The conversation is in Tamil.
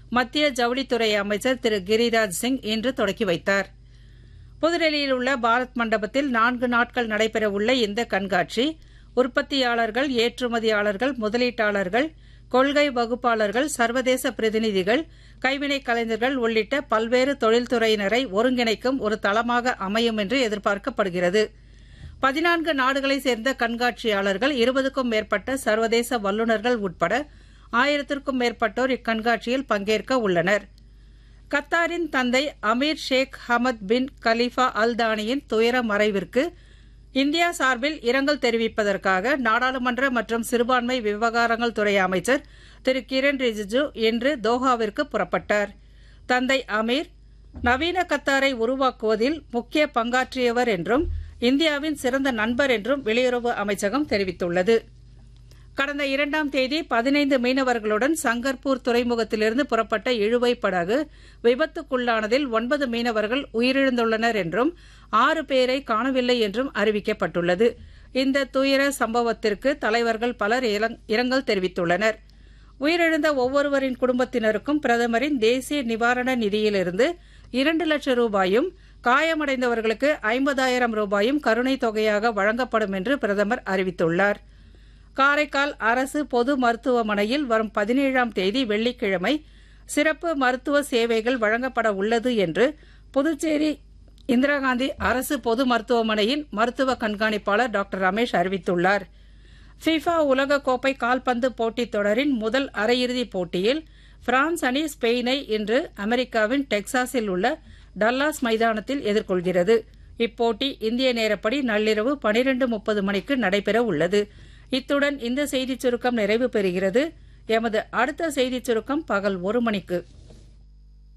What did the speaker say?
மத்திய ஜவுளித்துறை அமைச்சர் திரு கிரிராஜ் சிங் இன்று தொடக்கி வைத்தார் புதுடெல்லியில் உள்ள பாரத் மண்டபத்தில் நான்கு நாட்கள் நடைபெறவுள்ள இந்த கண்காட்சி உற்பத்தியாளர்கள் ஏற்றுமதியாளர்கள் முதலீட்டாளர்கள் கொள்கை வகுப்பாளர்கள் சர்வதேச பிரதிநிதிகள் கைவினைக் கலைஞர்கள் உள்ளிட்ட பல்வேறு தொழில்துறையினரை ஒருங்கிணைக்கும் ஒரு தளமாக அமையும் என்று எதிர்பார்க்கப்படுகிறது பதினான்கு நாடுகளைச் சேர்ந்த கண்காட்சியாளர்கள் இருபதுக்கும் மேற்பட்ட சர்வதேச வல்லுநர்கள் உட்பட ஆயிரத்திற்கும் மேற்பட்டோர் இக்கண்காட்சியில் பங்கேற்க உள்ளனர் கத்தாரின் தந்தை அமீர் ஷேக் ஹமத் பின் கலீஃபா அல் தானியின் துயர மறைவிற்கு இந்தியா சார்பில் இரங்கல் தெரிவிப்பதற்காக நாடாளுமன்ற மற்றும் சிறுபான்மை விவகாரங்கள் துறை அமைச்சர் திரு கிரண் ரிஜிஜு இன்று தோஹாவிற்கு புறப்பட்டார் தந்தை அமீர் நவீன கத்தாரை உருவாக்குவதில் முக்கிய பங்காற்றியவர் என்றும் இந்தியாவின் சிறந்த நண்பர் என்றும் வெளியுறவு அமைச்சகம் தெரிவித்துள்ளது கடந்த இரண்டாம் தேதி பதினைந்து மீனவர்களுடன் சங்கர்பூர் துறைமுகத்திலிருந்து புறப்பட்ட இழுவை படகு விபத்துக்குள்ளானதில் ஒன்பது மீனவர்கள் உயிரிழந்துள்ளனர் என்றும் ஆறு பேரை காணவில்லை என்றும் அறிவிக்கப்பட்டுள்ளது இந்த துயர சம்பவத்திற்கு தலைவர்கள் பலர் இரங்கல் தெரிவித்துள்ளனர் உயிரிழந்த ஒவ்வொருவரின் குடும்பத்தினருக்கும் பிரதமரின் தேசிய நிவாரண நிதியிலிருந்து இரண்டு லட்சம் ரூபாயும் காயமடைந்தவர்களுக்கு ஐம்பதாயிரம் ரூபாயும் கருணை தொகையாக வழங்கப்படும் என்று பிரதமர் அறிவித்துள்ளார் காரைக்கால் அரசு பொது மருத்துவமனையில் வரும் பதினேழாம் தேதி வெள்ளிக்கிழமை சிறப்பு மருத்துவ சேவைகள் வழங்கப்பட உள்ளது என்று புதுச்சேரி இந்திரா காந்தி அரசு பொது மருத்துவமனையின் மருத்துவ கண்காணிப்பாளர் டாக்டர் ரமேஷ் அறிவித்துள்ளார் ஃபிஃபா உலகக்கோப்பை கால்பந்து போட்டித் தொடரின் முதல் அரையிறுதிப் போட்டியில் பிரான்ஸ் அணி ஸ்பெயினை இன்று அமெரிக்காவின் டெக்சாஸில் உள்ள டல்லாஸ் மைதானத்தில் எதிர்கொள்கிறது இப்போட்டி இந்திய நேரப்படி நள்ளிரவு பனிரெண்டு முப்பது மணிக்கு நடைபெற உள்ளது இத்துடன் இந்த செய்திச் சுருக்கம் நிறைவு பெறுகிறது எமது அடுத்த செய்திச் சுருக்கம் பகல் ஒரு மணிக்கு